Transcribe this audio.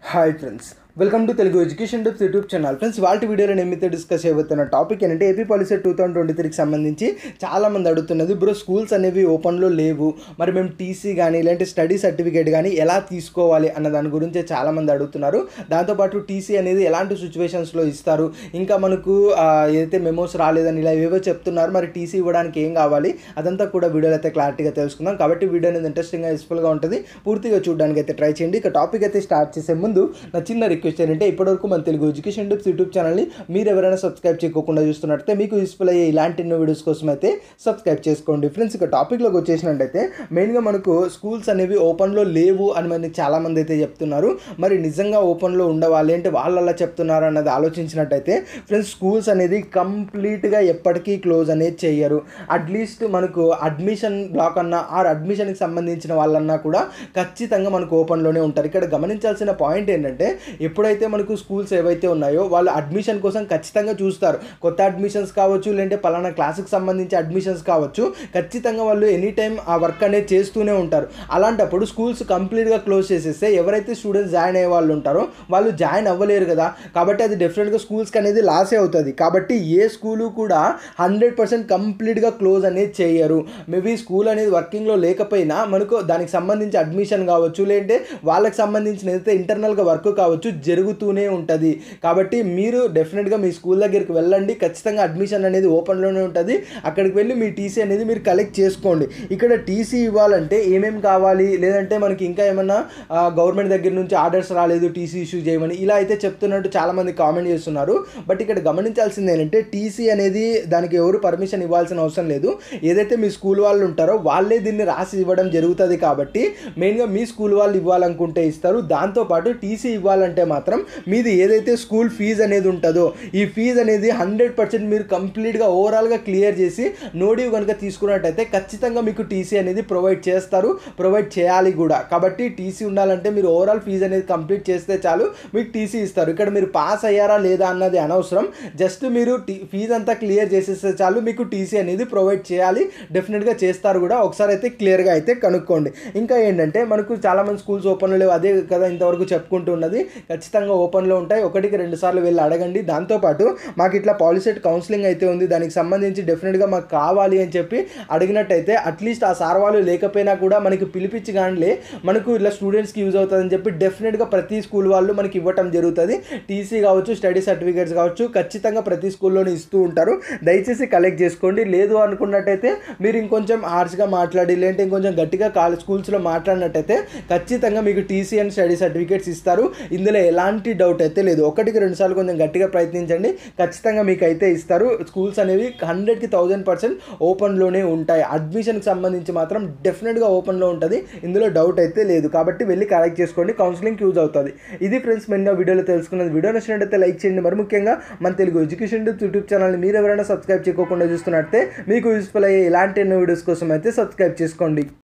hi friends welcome to Telugu education tips YouTube channel friends వాళ్ళ వీడియోలో నేను మీతో డిస్కస్ చేయబోతున్న టాపిక్ ఏంటంటే AP policy two thousand twenty త్రీకి సంబంధించి చాలామంది అడుగుతున్నది బ్రో స్కూల్స్ అనేవి ఓపెన్లో లేవు మరి మేము టీసీ కానీ ఇలాంటి స్టడీ సర్టిఫికేట్ కానీ ఎలా తీసుకోవాలి అన్న దాని గురించి చాలామంది అడుగుతున్నారు దాంతోపాటు టీసీ అనేది ఎలాంటి సిచ్యువేషన్స్లో ఇస్తారు ఇంకా మనకు ఆ, ఏదైతే మెమోస్ రాలేదని ఇలా ఏవో చెప్తున్నారు మరి టీసీ ఇవ్వడానికి ఏం కావాలి అదంతా కూడా వీడియోలో అయితే క్లారిటీగా తెలుసుకుందాం కాబట్టి వీడియో అనేది ఇంట్రెస్టింగ్గా యూస్ఫుల్గా ఉంటుంది పూర్తిగా చూడడానికి అయితే ట్రై చేయండి ఇక టాపిక్ అయితే స్టార్ట్ చేసే ముందు నా చిన్న రిక్వెస్ట్ ఏంటంటే ఇప్పటివరకు మన తెలుగు ఎడ్యుకేషన్ టిప్స్ యూట్యూబ్ ఛానల్ని మీరు ఎవరైనా సబ్స్క్రైబ్ చేయకుండా చూస్తున్నట్టయితే మీకు యూస్ఫుల్ అయ్యే ఇలాంటి ఎన్నో వీడియోస్ కోసం అయితే సబ్స్క్రైబ్ చేసుకోండి ఫ్రెండ్స్ ఇక టాపిక్లోకి వచ్చేసినట్టయితే మెయిన్గా మనకు స్కూల్స్ అనేవి ఓపెన్లో లేవు అని మనకి చాలామంది అయితే చెప్తున్నారు మరి నిజంగా ఓపెన్లో ఉండవా లేదంటే వాళ్ళు అలా చెప్తున్నారు అన్నది ఆలోచించినట్టయితే ఫ్రెండ్స్ స్కూల్స్ అనేది కంప్లీట్గా ఎప్పటికీ క్లోజ్ అనేది చేయరు అట్లీస్ట్ మనకు అడ్మిషన్ బ్లాక్ అన్నా ఆర్ అడ్మిషన్కి సంబంధించిన వాళ్ళన్నా కూడా ఖచ్చితంగా మనకు ఓపెన్లోనే ఉంటారు ఇక్కడ గమనించాల్సిన పాయింట్ ఏంటంటే ఎప్పుడైతే మనకు స్కూల్స్ ఏవైతే ఉన్నాయో వాళ్ళు అడ్మిషన్ కోసం ఖచ్చితంగా చూస్తారు కొత్త అడ్మిషన్స్ కావచ్చు లేదంటే పలానా క్లాస్కి సంబంధించి అడ్మిషన్స్ కావచ్చు ఖచ్చితంగా వాళ్ళు ఎనీ టైం ఆ వర్క్ అనేది చేస్తూనే ఉంటారు అలాంటప్పుడు స్కూల్స్ కంప్లీట్గా క్లోజ్ చేసేస్తే ఎవరైతే స్టూడెంట్స్ జాయిన్ అయ్యే వాళ్ళు ఉంటారో వాళ్ళు జాయిన్ అవ్వలేరు కదా కాబట్టి అది డెఫినెట్గా స్కూల్స్కి అనేది లాసే అవుతుంది కాబట్టి ఏ స్కూలు కూడా హండ్రెడ్ పర్సెంట్ కంప్లీట్గా క్లోజ్ అనేది చేయరు మేబీ స్కూల్ అనేది వర్కింగ్లో లేకపోయినా మనకు దానికి సంబంధించి అడ్మిషన్ కావచ్చు లేదంటే వాళ్ళకి సంబంధించిన ఏదైతే ఇంటర్నల్గా వర్క్ కావచ్చు జరుగుతూనే ఉంటుంది కాబట్టి మీరు డెఫినెట్గా మీ స్కూల్ దగ్గరికి వెళ్ళండి ఖచ్చితంగా అడ్మిషన్ అనేది ఓపెన్లోనే ఉంటుంది అక్కడికి వెళ్ళి మీ టీసీ అనేది మీరు కలెక్ట్ చేసుకోండి ఇక్కడ టీసీ ఇవ్వాలంటే ఏమేమి కావాలి లేదంటే మనకి ఇంకా ఏమన్నా గవర్నమెంట్ దగ్గర నుంచి ఆర్డర్స్ రాలేదు టీసీ ఇష్యూ చేయమని ఇలా అయితే చెప్తున్నట్టు చాలామంది కామెంట్ చేస్తున్నారు బట్ ఇక్కడ గమనించాల్సింది ఏంటంటే టీసీ అనేది దానికి ఎవరు పర్మిషన్ ఇవ్వాల్సిన అవసరం లేదు ఏదైతే మీ స్కూల్ వాళ్ళు ఉంటారో వాళ్ళే దీన్ని రాసి ఇవ్వడం జరుగుతుంది కాబట్టి మెయిన్గా మీ స్కూల్ వాళ్ళు ఇవ్వాలనుకుంటే ఇస్తారు దాంతోపాటు టీసీ ఇవ్వాలంటే మాత్రం మీది ఏదైతే స్కూల్ ఫీజు అనేది ఉంటుందో ఈ ఫీజు అనేది హండ్రెడ్ పర్సెంట్ మీరు కంప్లీట్గా ఓవరాల్గా క్లియర్ చేసి నోడివ్ కనుక తీసుకున్నట్టయితే ఖచ్చితంగా మీకు టీసీ అనేది ప్రొవైడ్ చేస్తారు ప్రొవైడ్ చేయాలి కూడా కాబట్టి టీసీ ఉండాలంటే మీరు ఓవరాల్ ఫీజు అనేది కంప్లీట్ చేస్తే చాలు మీకు టీసీ ఇస్తారు ఇక్కడ మీరు పాస్ అయ్యారా లేదా అన్నది అనవసరం జస్ట్ మీరు టీ ఫీజు అంతా క్లియర్ చేసేస్తే చాలు మీకు టీసీ అనేది ప్రొవైడ్ చేయాలి డెఫినెట్గా చేస్తారు కూడా ఒకసారి అయితే క్లియర్గా అయితే కనుక్కోండి ఇంకా ఏంటంటే మనకు చాలామంది స్కూల్స్ ఓపెన్లో లేవు అదే కదా ఇంతవరకు చెప్పుకుంటూ ఉన్నది ఖచ్చితంగా ఓపెన్లో ఉంటాయి ఒకటికి రెండు సార్లు వెళ్ళి అడగండి దాంతోపాటు మాకు ఇట్లా పాలిసెట్ కౌన్సిలింగ్ అయితే ఉంది దానికి సంబంధించి డెఫినెట్గా మాకు కావాలి అని చెప్పి అడిగినట్టయితే అట్లీస్ట్ ఆ సార్ వాళ్ళు లేకపోయినా కూడా మనకి పిలిపించి కానీ మనకు ఇలా స్టూడెంట్స్కి యూజ్ అవుతుందని చెప్పి డెఫినెట్గా ప్రతి స్కూల్ వాళ్ళు మనకి ఇవ్వటం జరుగుతుంది టీసీ కావచ్చు స్టడీ సర్టిఫికేట్స్ కావచ్చు ఖచ్చితంగా ప్రతి స్కూల్లోనే ఇస్తూ ఉంటారు దయచేసి కలెక్ట్ చేసుకోండి లేదు అనుకున్నట్టయితే మీరు ఇంకొంచెం హార్ష్గా మాట్లాడి లేదంటే ఇంకొంచెం గట్టిగా కాలేజ్ స్కూల్స్లో మాట్లాడినట్టయితే ఖచ్చితంగా మీకు టీసీ అండ్ స్టడీ సర్టిఫికేట్స్ ఇస్తారు ఇందులో ఎలాంటి డౌట్ అయితే లేదు ఒకటికి రెండు సార్లు కొంచెం గట్టిగా ప్రయత్నించండి ఖచ్చితంగా మీకు అయితే ఇస్తారు స్కూల్స్ అనేవి హండ్రెడ్కి థౌజండ్ పర్సెంట్ ఓపెన్లోనే ఉంటాయి అడ్మిషన్కి సంబంధించి మాత్రం డెఫినెట్గా ఓపెన్లో ఉంటుంది ఇందులో డౌట్ అయితే లేదు కాబట్టి వెళ్ళి కలెక్ట్ చేసుకోండి కౌన్సిలింగ్ యూజ్ అవుతుంది ఇది ఫ్రెండ్స్ మెయిన్గా వీడియోలో తెలుసుకున్నది వీడియో నచ్చినట్టయితే లైక్ చేయండి మరి ముఖ్యంగా మన తెలుగు ఎడ్యుకేషన్ టిప్స్ యూట్యూబ్ ఛానల్ని మీరు ఎవరైనా సబ్స్క్రైబ్ చేయకుండా చూస్తున్నట్టే మీకు యూస్ఫుల్ అయ్యే ఇలాంటి ఎన్నో వీడియోస్ కోసం అయితే సబ్స్క్రైబ్ చేసుకోండి